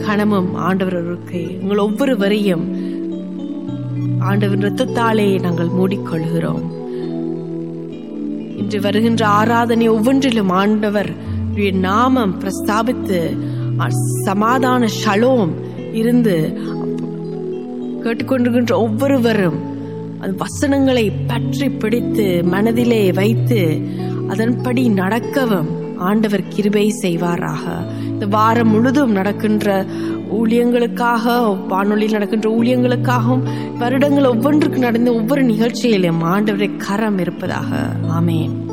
கணமும் ஆண்டவருக்கு எங்கள் ஒவ்வொருவரையும் ஆண்டவர் இரத்தத்தாலே நாங்கள் மூடிக்கொள்கிறோம் இன்று வருகின்ற ஆராதனை ஒவ்வொன்றிலும் ஆண்டவர் உடைய நாமம் பிரஸ்தாபித்து அ- சமாதான ஷலோம் இருந்து கேட்டுக்கொண்டிருக்கின்ற ஒவ்வொருவரும் அந்த வசனங்களை பற்றி பிடித்து மனதிலே வைத்து அதன்படி நடக்கவும் ஆண்டவர் கிருபை செய்வாராக இந்த வாரம் முழுதும் நடக்கின்ற ஊழியங்களுக்காக வானொலியில் நடக்கின்ற ஊழியங்களுக்காகவும் வருடங்கள் ஒவ்வொன்றுக்கு நடந்த ஒவ்வொரு நிகழ்ச்சியிலும் ஆண்டவரை கரம் இருப்பதாக ஆமென்